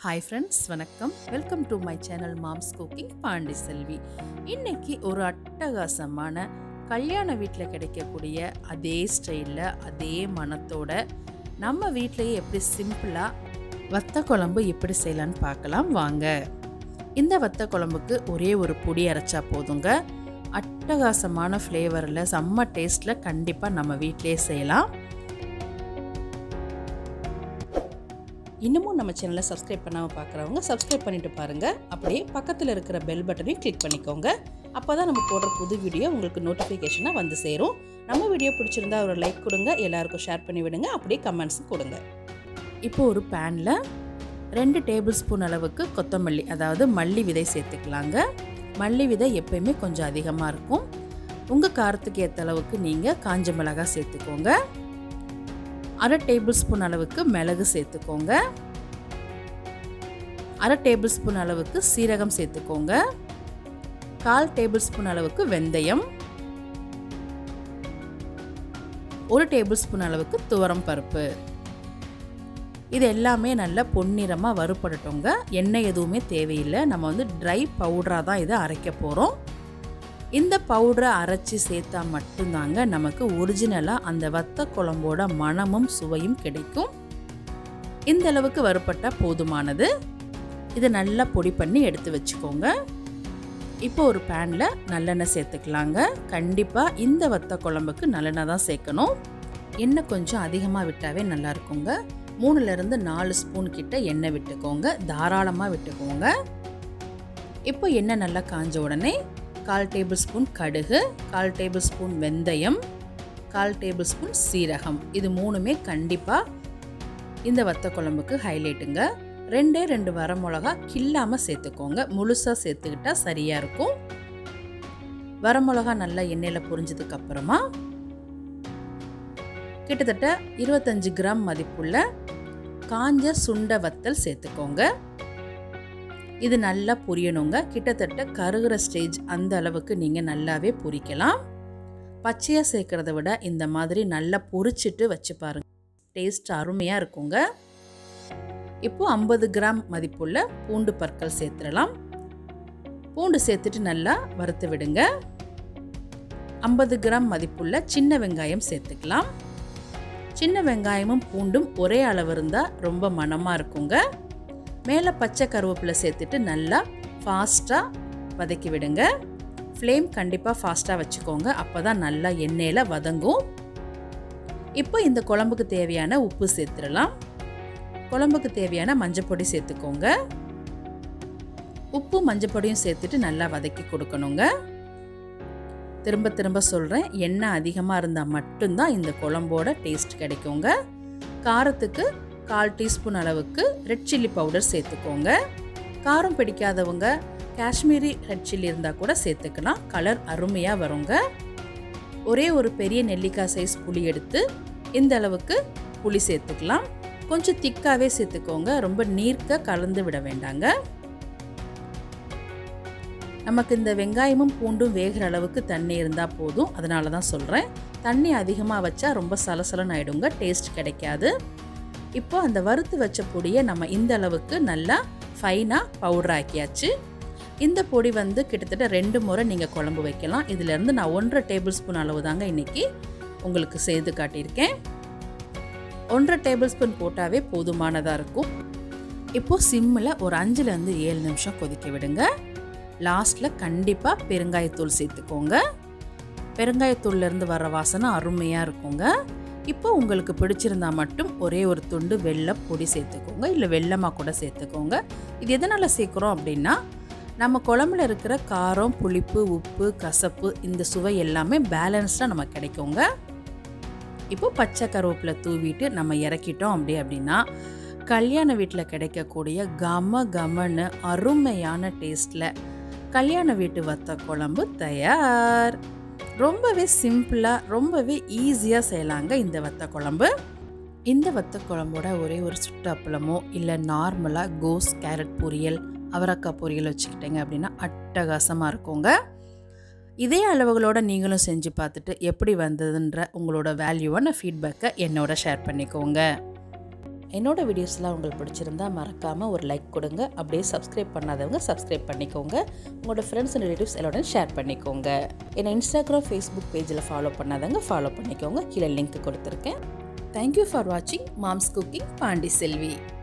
hi friends வணக்கம் welcome to my channel mom's cooking Pandi Selvi இன்னைக்கு ஒரு அட்டகாசமான கல்யாண வீட்டில் கிடைக்கக்கூடிய அதே ஸ்டைலில் அதே மனத்தோட நம்ம வீட்டிலேயே எப்படி சிம்பிளாக வத்த குழம்பு எப்படி செய்யலான்னு பார்க்கலாம் வாங்க இந்த வத்த குழம்புக்கு ஒரே ஒரு பொடி அரைச்சா போதுங்க அட்டகாசமான ஃப்ளேவரில் செம்ம டேஸ்ட்டில் கண்டிப்பாக நம்ம வீட்டிலேயே செய்யலாம் இன்னமும் நம்ம சேனலை சப்ஸ்கிரைப் பண்ணாமல் பார்க்குறவங்க சப்ஸ்கிரைப் பண்ணிட்டு பாருங்கள் அப்படியே பக்கத்தில் இருக்கிற பெல் பட்டனையும் கிளிக் பண்ணிக்கோங்க அப்போ தான் நம்ம போடுற புது வீடியோ உங்களுக்கு நோட்டிஃபிகேஷனாக வந்து சேரும் நம்ம வீடியோ பிடிச்சிருந்தா ஒரு லைக் கொடுங்க எல்லாருக்கும் ஷேர் பண்ணி விடுங்க அப்படியே கமெண்ட்ஸ் கொடுங்க இப்போ ஒரு பேனில் ரெண்டு டேபிள் ஸ்பூன் அளவுக்கு கொத்தமல்லி அதாவது மல்லி விதை சேர்த்துக்கலாங்க மல்லி விதை எப்பயுமே கொஞ்சம் அதிகமாக இருக்கும் உங்கள் காரத்துக்கு ஏற்ற அளவுக்கு நீங்கள் காஞ்ச மிளகாய் சேர்த்துக்கோங்க அரை டேபிள் ஸ்பூன் அளவுக்கு மிளகு சேர்த்துக்கோங்க அரை டேபிள் ஸ்பூன் அளவுக்கு சீரகம் சேர்த்துக்கோங்க கால் டேபிள் ஸ்பூன் அளவுக்கு வெந்தயம் ஒரு டேபிள் ஸ்பூன் அளவுக்கு துவரம் பருப்பு இது எல்லாமே நல்லா பொன்னிறமாக வறுபடட்டுங்க எண்ணெய் எதுவுமே தேவையில்லை நம்ம வந்து ட்ரை பவுடராக தான் இதை அரைக்க போகிறோம் இந்த பவுடரை அரைச்சி சேர்த்தா மட்டும்தாங்க நமக்கு ஒரிஜினலாக அந்த வத்த குழம்போட மணமும் சுவையும் கிடைக்கும் இந்த அளவுக்கு வறுப்பட்டால் போதுமானது இதை நல்லா பொடி பண்ணி எடுத்து வச்சுக்கோங்க இப்போ ஒரு பேனில் நல்லெண்ணெய் சேர்த்துக்கலாங்க கண்டிப்பாக இந்த வத்த குழம்புக்கு நல்லெண்ணெய் தான் சேர்க்கணும் எண்ணெய் கொஞ்சம் அதிகமாக விட்டாவே நல்லா இருக்குங்க மூணுலேருந்து நாலு ஸ்பூன் கிட்ட எண்ணெய் விட்டுக்கோங்க தாராளமாக விட்டுக்கோங்க இப்போ எண்ணெய் நல்லா காஞ்ச உடனே கால் டேபிள் ஸ்பூன் கடுகு கால் டேபிள் ஸ்பூன் வெந்தயம் கால் டேபிள் ஸ்பூன் சீரகம் இது மூணுமே கண்டிப்பாக இந்த வத்த குழம்புக்கு ஹைலைட்டுங்க ரெண்டே ரெண்டு வர மிளகா கில்லாமல் சேர்த்துக்கோங்க முழுசாக சேர்த்துக்கிட்டா சரியாக இருக்கும் வர மிளகா நல்லா எண்ணெயில் பொரிஞ்சதுக்கு அப்புறமா கிட்டத்தட்ட இருபத்தஞ்சு கிராம் மதிப்புள்ள காஞ்ச சுண்ட வத்தல் சேர்த்துக்கோங்க இது நல்லா பொரியணுங்க கிட்டத்தட்ட கருகிற ஸ்டேஜ் அந்த அளவுக்கு நீங்கள் நல்லாவே பொரிக்கலாம் பச்சையாக சேர்க்குறத விட இந்த மாதிரி நல்லா பொரிச்சிட்டு வச்சு பாருங்க டேஸ்ட் அருமையாக இருக்குங்க இப்போ ஐம்பது கிராம் மதிப்புள்ள பூண்டு பற்கள் சேர்த்துடலாம் பூண்டு சேர்த்துட்டு நல்லா வறுத்து விடுங்க ஐம்பது கிராம் மதிப்புள்ள சின்ன வெங்காயம் சேர்த்துக்கலாம் சின்ன வெங்காயமும் பூண்டும் ஒரே அளவு இருந்தால் ரொம்ப மனமாக இருக்குங்க மேலே பச்சை கருவேப்பிலை சேர்த்துட்டு நல்லா ஃபாஸ்ட்டாக வதக்கி விடுங்க ஃப்ளேம் கண்டிப்பாக ஃபாஸ்ட்டாக வச்சுக்கோங்க அப்போ தான் நல்லா எண்ணெயில் வதங்கும் இப்போ இந்த குழம்புக்கு தேவையான உப்பு சேர்த்துடலாம் குழம்புக்கு தேவையான மஞ்சப்பொடி சேர்த்துக்கோங்க உப்பு மஞ்சப்பொடியும் சேர்த்துட்டு நல்லா வதக்கி கொடுக்கணுங்க திரும்ப திரும்ப சொல்கிறேன் எண்ணெய் அதிகமாக இருந்தால் மட்டும்தான் இந்த குழம்போட டேஸ்ட் கிடைக்குங்க காரத்துக்கு கால் டீஸ்பூன் அளவுக்கு ரெட் சில்லி பவுடர் சேர்த்துக்கோங்க காரம் பிடிக்காதவங்க காஷ்மீரி ரெட் சில்லி இருந்தால் கூட சேர்த்துக்கலாம் கலர் அருமையாக வருங்க ஒரே ஒரு பெரிய நெல்லிக்காய் சைஸ் புளி எடுத்து இந்த அளவுக்கு புளி சேர்த்துக்கலாம் கொஞ்சம் திக்காகவே சேர்த்துக்கோங்க ரொம்ப நீர்க்க கலந்து விட வேண்டாங்க நமக்கு இந்த வெங்காயமும் பூண்டும் வேகிற அளவுக்கு தண்ணி இருந்தால் போதும் அதனால தான் சொல்கிறேன் தண்ணி அதிகமாக வச்சா ரொம்ப சலசலன்னு ஆகிடுங்க டேஸ்ட் கிடைக்காது இப்போ அந்த வறுத்து வச்ச பொடியை நம்ம இந்த அளவுக்கு நல்லா ஃபைனாக பவுடர் ஆக்கியாச்சு இந்த பொடி வந்து கிட்டத்தட்ட ரெண்டு முறை நீங்கள் குழம்பு வைக்கலாம் இதிலேருந்து நான் ஒன்றரை டேபிள் ஸ்பூன் அளவு தாங்க இன்றைக்கி உங்களுக்கு செய்து காட்டியிருக்கேன் ஒன்றரை டேபிள் ஸ்பூன் போட்டாவே போதுமானதாக இருக்கும் இப்போது சிம்மில் ஒரு அஞ்சுலேருந்து ஏழு நிமிஷம் கொதிக்க விடுங்க லாஸ்ட்டில் கண்டிப்பாக பெருங்காயத்தூள் சேர்த்துக்கோங்க பெருங்காயத்தூள்லேருந்து வர வாசனை அருமையாக இருக்குங்க இப்போ உங்களுக்கு பிடிச்சிருந்தா மட்டும் ஒரே ஒரு துண்டு வெள்ளை பொடி சேர்த்துக்கோங்க இல்லை வெள்ளமாக கூட சேர்த்துக்கோங்க இது எதனால் சேர்க்குறோம் அப்படின்னா நம்ம குழம்புல இருக்கிற காரம் புளிப்பு உப்பு கசப்பு இந்த சுவை எல்லாமே பேலன்ஸ்டாக நமக்கு கிடைக்குங்க இப்போ பச்சை கருவேப்பிலை தூவிட்டு நம்ம இறக்கிட்டோம் அப்படி அப்படின்னா கல்யாண வீட்டில் கிடைக்கக்கூடிய கம கமன்னு அருமையான டேஸ்ட்டில் கல்யாண வீட்டு வத்த குழம்பு தயார் ரொம்பவே சிம்பிளாக ரொம்பவே ஈஸியாக செய்யலாங்க இந்த வத்த குழம்பு இந்த வத்த குழம்போட ஒரே ஒரு சுட்டு அப்பளமோ இல்லை நார்மலாக கோஸ் கேரட் பொரியல் அவரக்காய் பொரியல் வச்சுக்கிட்டீங்க அப்படின்னா அட்டகாசமாக இருக்குங்க இதே அளவுகளோட நீங்களும் செஞ்சு பார்த்துட்டு எப்படி வந்ததுன்ற உங்களோட வேல்யூவான ஃபீட்பேக்கை என்னோட ஷேர் பண்ணிக்கோங்க என்னோட வீடியோஸ்லாம் உங்களுக்கு பிடிச்சிருந்தா மறக்காமல் ஒரு லைக் கொடுங்க அப்படியே சப்ஸ்கிரைப் பண்ணாதவங்க சப்ஸ்கிரைப் பண்ணிக்கோங்க உங்களோட ஃப்ரெண்ட்ஸ் அண்ட் ரிலேட்டிவ்ஸ் எல்லாரோட ஷேர் பண்ணிக்கோங்க என்னை இன்ஸ்டாகிராம் ஃபேஸ்புக் பேஜில் ஃபாலோ பண்ணாதவங்க ஃபாலோ பண்ணிக்கோங்க கீழே லிங்க் கொடுத்துருக்கேன் தேங்க்யூ ஃபார் வாட்சிங் மாம்ஸ் குக்கிங் பாண்டி செல்வி